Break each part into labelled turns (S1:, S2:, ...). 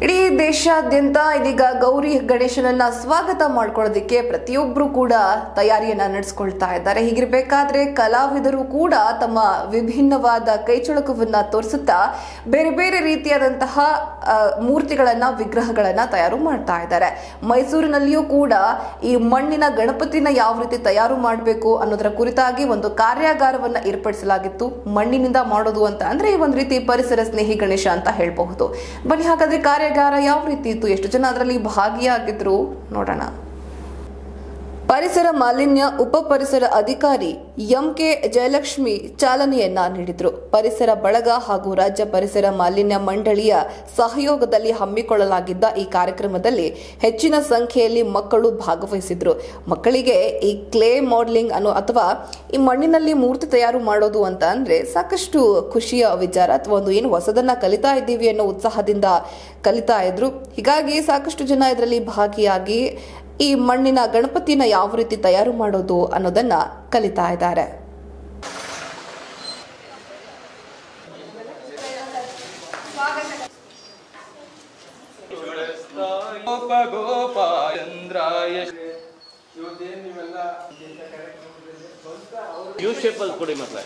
S1: ಇಡೀ ದೇಶಾದ್ಯಂತ ಇದೀಗ ಗೌರಿ ಗಣೇಶನನ್ನ ಸ್ವಾಗತ ಮಾಡ್ಕೊಳ್ಳೋದಕ್ಕೆ ಪ್ರತಿಯೊಬ್ಬರು ಕೂಡ ತಯಾರಿಯನ್ನ ನಡೆಸ್ಕೊಳ್ತಾ ಇದ್ದಾರೆ ಹೀಗಿರ್ಬೇಕಾದ್ರೆ ಕಲಾವಿದರು ಕೂಡ ತಮ್ಮ ವಿಭಿನ್ನವಾದ ಕೈಚಳಕವನ್ನ ತೋರಿಸುತ್ತಾ ಬೇರೆ ಬೇರೆ ರೀತಿಯಾದಂತಹ ಆ, ಮೂರ್ತಿಗಳನ್ನ ವಿಗ್ರಹಗಳನ್ನ ತಯಾರು ಮಾಡ್ತಾ ಇದ್ದಾರೆ ಮೈಸೂರಿನಲ್ಲಿಯೂ ಕೂಡ ಈ ಮಣ್ಣಿನ ಗಣಪತಿನ ಯಾವ ರೀತಿ ತಯಾರು ಮಾಡಬೇಕು ಅನ್ನೋದರ ಕುರಿತಾಗಿ ಒಂದು ಕಾರ್ಯಾಗಾರವನ್ನ ಏರ್ಪಡಿಸಲಾಗಿತ್ತು ಮಣ್ಣಿನಿಂದ ಮಾಡೋದು ಅಂತ ಅಂದ್ರೆ ಈ ಒಂದು ರೀತಿ ಪರಿಸರ ಸ್ನೇಹಿ ಗಣೇಶ ಅಂತ ಹೇಳಬಹುದು ಬನ್ನಿ ಹಾಗಾದ್ರೆ ಕಾರ್ಯಾಗಾರ ಯಾವ ರೀತಿ ಇತ್ತು ಎಷ್ಟು ಜನ ಅದರಲ್ಲಿ ಭಾಗಿಯಾಗಿದ್ರು ನೋಡೋಣ ಪರಿಸರ ಮಾಲಿನ್ಯ ಉಪ ಪರಿಸರ ಅಧಿಕಾರಿ ಎಂಕೆ ಜಯಲಕ್ಷ್ಮಿ ಚಾಲನೆಯನ್ನ ನೀಡಿದ್ರು ಪರಿಸರ ಬಳಗ ಹಾಗೂ ರಾಜ್ಯ ಪರಿಸರ ಮಾಲಿನ್ಯ ಮಂಡಳಿಯ ಸಹಯೋಗದಲ್ಲಿ ಹಮ್ಮಿಕೊಳ್ಳಲಾಗಿದ್ದ ಈ ಕಾರ್ಯಕ್ರಮದಲ್ಲಿ ಹೆಚ್ಚಿನ ಸಂಖ್ಯೆಯಲ್ಲಿ ಮಕ್ಕಳು ಭಾಗವಹಿಸಿದ್ರು ಮಕ್ಕಳಿಗೆ ಈ ಕ್ಲೇ ಮಾಡಲಿಂಗ್ ಅನ್ನೋ ಅಥವಾ ಈ ಮಣ್ಣಿನಲ್ಲಿ ಮೂರ್ತಿ ತಯಾರು ಮಾಡೋದು ಅಂತ ಅಂದ್ರೆ ಸಾಕಷ್ಟು ಖುಷಿಯ ವಿಚಾರ ಅಥವಾ ಒಂದು ಏನು ಹೊಸದನ್ನ ಕಲಿತಾ ಇದ್ದೀವಿ ಅನ್ನೋ ಉತ್ಸಾಹದಿಂದ ಕಲಿತಾ ಇದ್ರು ಹೀಗಾಗಿ ಸಾಕಷ್ಟು ಜನ ಇದರಲ್ಲಿ ಭಾಗಿಯಾಗಿ ಈ ಮಣ್ಣಿನ ಗಣಪತಿನ ಯಾವ ರೀತಿ ತಯಾರು ಮಾಡೋದು ಅನ್ನೋದನ್ನ ಕಲಿತಾ ಇದ್ದಾರೆ
S2: ಗೋಪ ಗೋಪಾಯಂದ್ರಾಯ
S3: ಯು ಶೇಪಲ್ಲಿ ಕೊಡಿ ಮಕ್ಕಳೇ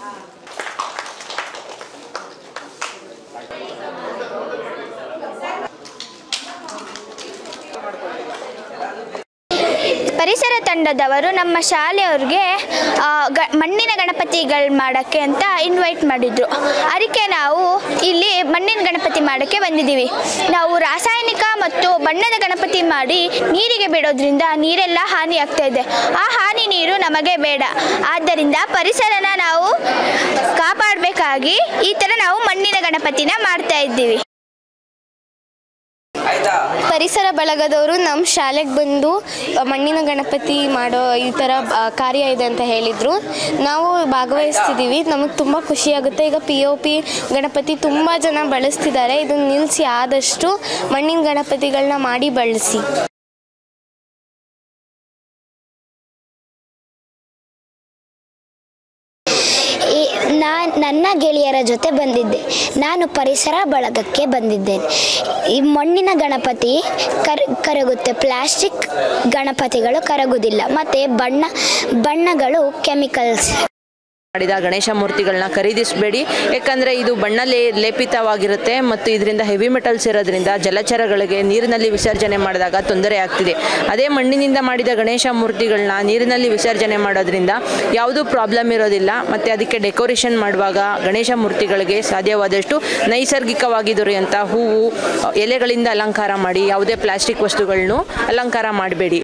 S4: ಪರಿಸರ ತಂಡದವರು ನಮ್ಮ ಶಾಲೆಯವ್ರಿಗೆ ಆ, ಗ ಮಣ್ಣಿನ ಗಣಪತಿಗಳು ಮಾಡೋಕ್ಕೆ ಅಂತ ಇನ್ವೈಟ್ ಮಾಡಿದ್ರು ಅದಕ್ಕೆ ನಾವು ಇಲ್ಲಿ ಮಣ್ಣಿನ ಗಣಪತಿ ಮಾಡೋಕ್ಕೆ ಬಂದಿದ್ದೀವಿ ನಾವು ರಾಸಾಯನಿಕ ಮತ್ತು ಬಣ್ಣದ ಗಣಪತಿ ಮಾಡಿ ನೀರಿಗೆ ಬಿಡೋದ್ರಿಂದ ನೀರೆಲ್ಲ ಹಾನಿ ಆಗ್ತಾ ಇದೆ ಆ ಹಾನಿ ನೀರು ನಮಗೆ ಬೇಡ ಆದ್ದರಿಂದ ಪರಿಸರನ ನಾವು ಕಾಪಾಡಬೇಕಾಗಿ ಈ ಥರ ನಾವು ಮಣ್ಣಿನ ಗಣಪತಿನ ಮಾಡ್ತಾ ಇದ್ದೀವಿ
S5: ಪರಿಸರ ಬಳಗದವರು ನಮ್ಮ ಶಾಲೆಗೆ ಬಂದು ಮಣ್ಣಿನ ಗಣಪತಿ ಮಾಡೋ ಈ ಥರ ಆ, ಕಾರ್ಯ ಇದೆ ಅಂತ ಹೇಳಿದರು ನಾವು ಭಾಗವಹಿಸ್ತಿದ್ದೀವಿ ನಮಗೆ ತುಂಬ ಖುಷಿಯಾಗುತ್ತೆ ಈಗ ಪಿ ಒ ಪಿ ಗಣಪತಿ ತುಂಬ ಜನ ಬಳಸ್ತಿದ್ದಾರೆ ಇದನ್ನು ನಿಲ್ಲಿಸಿ ಆದಷ್ಟು ಮಣ್ಣಿನ ಗಣಪತಿಗಳನ್ನ ಮಾಡಿ ಬಳಸಿ
S6: ಈ- ನಾನ್ ನನ್ನ ಗೆಳೆಯರ ಜೊತೆ ಬಂದಿದ್ದೆ ನಾನು ಪರಿಸರ ಬಳಗಕ್ಕೆ ಬಂದಿದ್ದೇನೆ ಈ ಮಣ್ಣಿನ ಗಣಪತಿ ಕರ್ ಕರಗುತ್ತೆ ಪ್ಲಾಸ್ಟಿಕ್ ಗಣಪತಿಗಳು ಕರಗುವುದಿಲ್ಲ ಮತ್ತು ಬಣ್ಣ ಬಣ್ಣಗಳು ಕೆಮಿಕಲ್ಸ್
S7: ಮಾಡಿದ ಗಣೇಶ ಮೂರ್ತಿಗಳನ್ನ ಖರೀದಿಸಬೇಡಿ ಯಾಕಂದರೆ ಇದು ಬಣ್ಣ ಲೇ ಲೇಪಿತವಾಗಿರುತ್ತೆ ಮತ್ತು ಇದರಿಂದ ಹೆವಿ ಮೆಟಲ್ಸ್ ಇರೋದ್ರಿಂದ ಜಲಚರಗಳಿಗೆ ನೀರಿನಲ್ಲಿ ವಿಸರ್ಜನೆ ಮಾಡಿದಾಗ ತೊಂದರೆ ಆಗ್ತಿದೆ ಅದೇ ಮಣ್ಣಿನಿಂದ ಮಾಡಿದ ಗಣೇಶ ಮೂರ್ತಿಗಳನ್ನ ನೀರಿನಲ್ಲಿ ವಿಸರ್ಜನೆ ಮಾಡೋದ್ರಿಂದ ಯಾವುದೂ ಪ್ರಾಬ್ಲಮ್ ಇರೋದಿಲ್ಲ ಮತ್ತು ಅದಕ್ಕೆ ಡೆಕೋರೇಷನ್ ಮಾಡುವಾಗ ಗಣೇಶ ಮೂರ್ತಿಗಳಿಗೆ ಸಾಧ್ಯವಾದಷ್ಟು ನೈಸರ್ಗಿಕವಾಗಿ ದೊರೆಯುವಂಥ ಹೂವು ಎಲೆಗಳಿಂದ ಅಲಂಕಾರ ಮಾಡಿ ಯಾವುದೇ ಪ್ಲಾಸ್ಟಿಕ್ ವಸ್ತುಗಳನ್ನು ಅಲಂಕಾರ ಮಾಡಬೇಡಿ